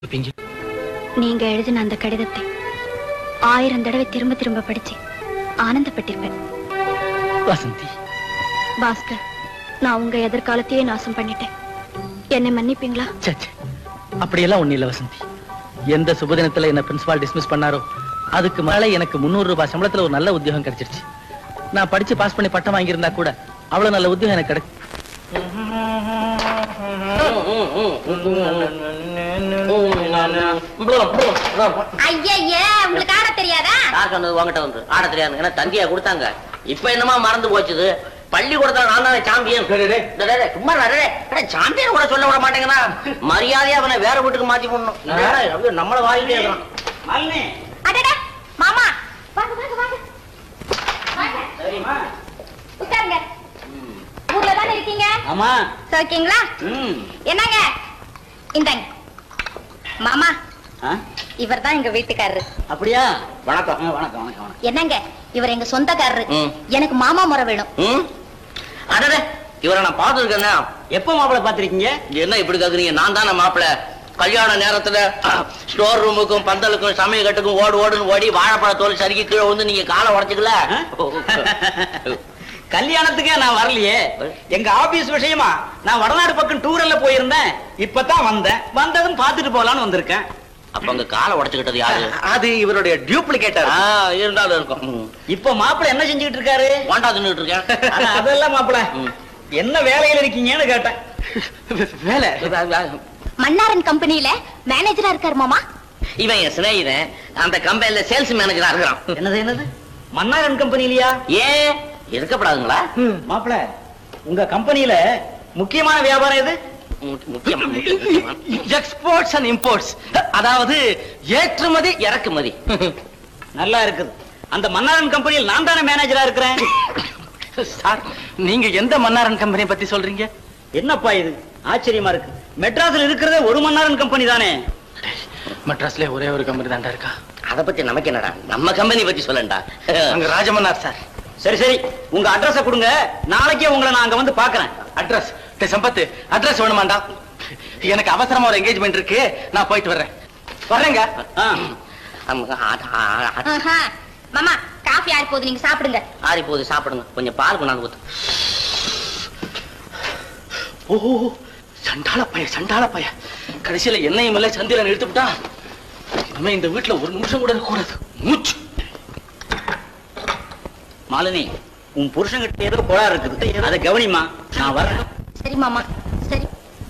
இருப்பீங்க நீங்க எழுதின அந்த கடிதத்தை ஆயிரம் தடவை திரும்ப திரும்ப படிச்சு ஆனந்தப்பட்டிருப்பேன் வசந்தி பாஸ்கர் நான் உங்க எதிர்காலத்தையே நாசம் பண்ணிட்டேன் என்னை மன்னிப்பீங்களா ச்சே, ச்சே. அப்படியெல்லாம் ஒண்ணு இல்ல வசந்தி எந்த சுபதினத்துல என்ன பிரின்சிபால் டிஸ்மிஸ் பண்ணாரோ அதுக்கு மேலே எனக்கு முந்நூறு ரூபாய் சம்பளத்துல ஒரு நல்ல உத்தியோகம் கிடைச்சிருச்சு நான் படிச்சு பாஸ் பண்ணி பட்டம் வாங்கியிருந்தா கூட அவ்வளவு நல்ல உத்தியோகம் எனக்கு கிடை ஐயய்யே உங்களுக்கு ஆட தெரியாதா யார் சொன்னது உங்ககிட்ட வந்து ஆட தெரியாது ஏன்னா தந்தியா கொடுத்தாங்க இப்ப என்னமா மறந்து போச்சுது பள்ளிக்கூடத்துல நான் தானே சாம்பியன் சும்மா சாம்பியன் கூட சொல்ல விட மாட்டேங்கிறா மரியாதையா அவனை வேற வீட்டுக்கு மாத்தி போடணும் இல்லைன்னா அப்படியே நம்மள வாயிலே இருக்கிறான் அடடா மாமா வாங்க வாங்க வாங்க வாங்க உட்காருங்க ஊர்ல தானே இருக்கீங்க ஆமா சோக்கிங்களா ம் என்னங்க இந்தாங்க மாமா இவர் தான் எங்க வீட்டுக்காரரு அப்படியா வணக்கம் ஆ, வணக்கம் வணக்கம் வணக்கம் என்னங்க இவர் எங்க சொந்தக்காரரு ம். எனக்கு மாமா முறை வேணும் ம் அடடே இவரை நான் பார்த்துருக்கேன்னா எப்போ மாப்பிள்ளை பார்த்திருக்கீங்க என்ன இப்படி கேக்குறீங்க நான் தானே மாப்பிள்ளை கல்யாண நேரத்துல ஸ்டோர் ரூமுக்கும் பந்தலுக்கும் சமய கட்டுக்கும் ஓடு ஓடுன்னு ஓடி வாழைப்பழ தோல் சறுக்கி கீழே வந்து நீங்க காலை உடச்சுக்கல கல்யாணத்துக்கே நான் வரலையே எங்க ஆபீஸ் விஷயமா நான் வடநாடு பக்கம் டூரல்ல போயிருந்தேன் இப்பதான் வந்தேன் வந்ததும் பார்த்துட்டு போலான்னு வந்திருக்கேன் அப்ப அங்க காலை உடைச்சுக்கிட்டது யாரு அது இவருடைய டியூப்ளிகேட்டர் ஆ, இருந்தாலும் இருக்கும் ம். இப்போ மாப்பிள்ளை என்ன செஞ்சுக்கிட்டு இருக்காரு வாண்டா தின்னுட்டு இருக்கேன் ஆனா, அதெல்லாம் மாப்பிள்ளை ம். என்ன வேலையில இருக்கீங்கன்னு கேட்டேன் வேலை மன்னாரன் கம்பெனில மேனேஜரா இருக்காரு மாமா இவன் என் சிநேகிதன் அந்த கம்பெனில சேல்ஸ் மேனேஜரா இருக்கிறான் என்னது என்னது மன்னாரன் கம்பெனிலயா ஏன் இருக்கப்படாதுங்களா மாப்பிள்ளை உங்க கம்பெனில முக்கியமான வியாபாரம் எது மு- முக்கியமா முக்கியமா. எக்ஸ்போர்ட்ஸ் அண்ட் இம்போர்ட்ஸ் அதாவது ஏற்றுமதி இறக்குமதி நல்லா இருக்குது அந்த மன்னாரன் கம்பெனியில் நான் தானே மேனேஜரா இருக்கிறேன் சார் நீங்க எந்த மன்னாரன் கம்பெனி பத்தி சொல்றீங்க என்னப்பா இது ஆச்சரியமா இருக்கு மெட்ராஸ்ல இருக்கிறதே ஒரு மன்னாரன் கம்பெனி தானே மெட்ராஸ்ல ஒரே ஒரு கம்பெனி தான்டா இருக்கா அத பத்தி நமக்கு என்னடா நம்ம கம்பெனி பத்தி சொல்லண்டா அங்க ராஜமன்னார் சார் சரி சரி உங்க அட்ரஸ கொடுங்க நாளைக்கே உங்களை நான் அங்க வந்து பாக்குறேன் அட்ரஸ் டே சம்பத்து அட்ரஸ் வேணுமாண்டா எனக்கு அவசரமா ஒரு என்கேஜ்மெண்ட் இருக்கு நான் போயிட்டு வர்றேன் வர்றேங்க ஆ. அம், ஆ- ஆ- ஆ- ஆஹா. மாமா காஃபி ஆறி போகுது நீங்க சாப்பிடுங்க ஆறி போகுது சாப்பிடுங்க கொஞ்சம் பால் கொண்டாந்து ஊத்து ஓ சண்டாள பைய சண்டாள பைய கடைசியில என்னையும் இல்லை சந்திரன் எடுத்துவிட்டான் நம்ம இந்த வீட்டுல ஒரு நிமிஷம் கூட இருக்கக்கூடாது மூச்சு மாலினி உன் புருஷன்கிட்ட ஏதோ கோளாறு இருக்குது அதை கவனிமா நான் வரேன் சரி மாமா சரி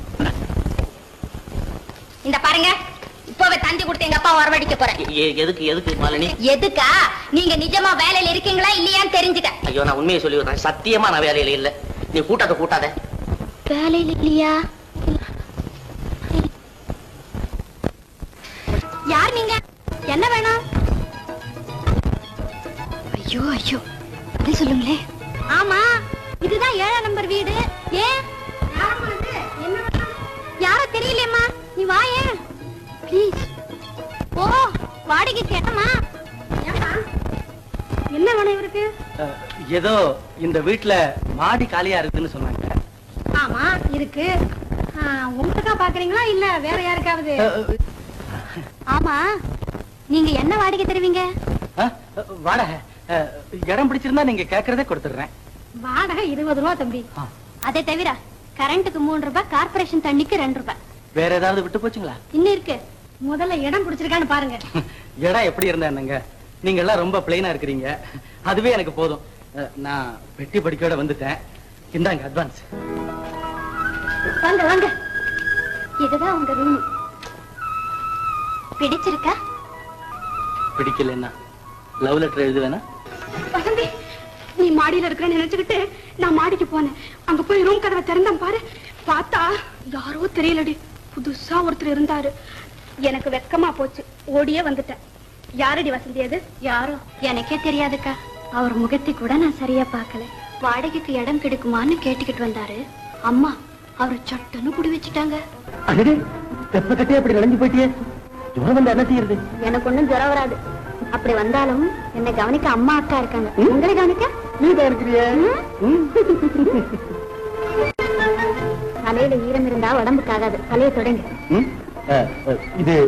இந்த பாருங்க இப்பவே தந்தி கொடுத்து எங்க அப்பா வரவழைக்க போறேன் எ- எ- எதுக்கு எதுக்கு மாலினி எதுக்கா நீங்க நிஜமா வேலையில இருக்கீங்களா இல்லையான்னு தெரிஞ்சுக்க ஐயோ நான் உண்மையை சொல்லி விடுறேன் சத்தியமா நான் வேலையில இல்ல நீ கூட்டாத கூட்டாத வேலையில் இல்லையா யார் நீங்க என்ன வேணும் ஐயோ ஐயோ பதில் சொல்லுங்களே ஆமா இதுதான் ஏழாம் நம்பர் வீடு ஏன் யாரோ தெரியலையம்மா நீ வா ஏன் ப்ளீஸ் ஓ வாடகை கேட்டமா என்ன வேணும் இவருக்கு அஹ், ஏதோ இந்த வீட்டுல மாடி காலியா இருக்குன்னு சொன்னாங்க ஆமா இருக்கு உங்களுக்கா பாக்குறீங்களா இல்ல வேற யாருக்காவது அஹ், ஆமா நீங்க என்ன வாடகை தருவீங்க அஹ், வாடகை அஹ், இடம் பிடிச்சிருந்தா நீங்க கேக்குறதே கொடுத்துடுறேன் வாடகை இருபது ரூபா தம்பி ஆ. அதை தவிர கரண்ட்டுக்கு மூணு ரூபாய் கார்பரேஷன் தண்ணிக்கு ரெண்டு ரூபாய் வேற ஏதாவது விட்டு போச்சுங்களா இன்னும் இருக்கு முதல்ல இடம் பிடிச்சிருக்கான்னு பாருங்க இடம் எப்படி இருந்தா என்னங்க நீங்க எல்லாம் ரொம்ப பிளைனா இருக்கிறீங்க அதுவே எனக்கு போதும் அஹ், நான் பெட்டி படிக்கையோட வந்துட்டேன் இந்தாங்க அட்வான்ஸ் வாங்க வாங்க இதுதான் உங்க ரூம் பிடிச்சிருக்கா பிடிக்கலன்னா லவ் லெட்டர் எழுதுவேனா வசந்தி நீ மாடியில இருக்கிறேன்னு நினைச்சுக்கிட்டு நான் மாடிக்கு போனேன் அங்க போய் ரூம் கதவை திறந்தேன் பாரு பார்த்தா யாரோ தெரியலடி புதுசா ஒருத்தர் இருந்தாரு எனக்கு வெக்கமா போச்சு ஓடியே வந்துட்டேன் யாரடி வசந்தி அது யாரோ எனக்கே தெரியாதுக்கா அவர் முகத்தை கூட நான் சரியா பார்க்கல வாடகைக்கு இடம் கிடைக்குமான்னு கேட்டுக்கிட்டு வந்தாரு அம்மா அவர் சட்டுன்னு குடி வச்சுட்டாங்க அடடே தெப்ப கட்டே அப்படி நடந்து போயிட்டியே ஜுரம் வந்தா என்ன செய்யறது எனக்கு ஒண்ணும் ஜுரம் வராது அப்படி வந்தாலும் என்னை கவனிக்க அம்மா அக்கா இருக்காங்க உங்களை கவனிக்க நீ தான் இருக்கிறியே தலையில ஈரம் இருந்தா உடம்புக்கு ஆகாது தலையை தொடங்க ம்? அஹ், அஹ், இது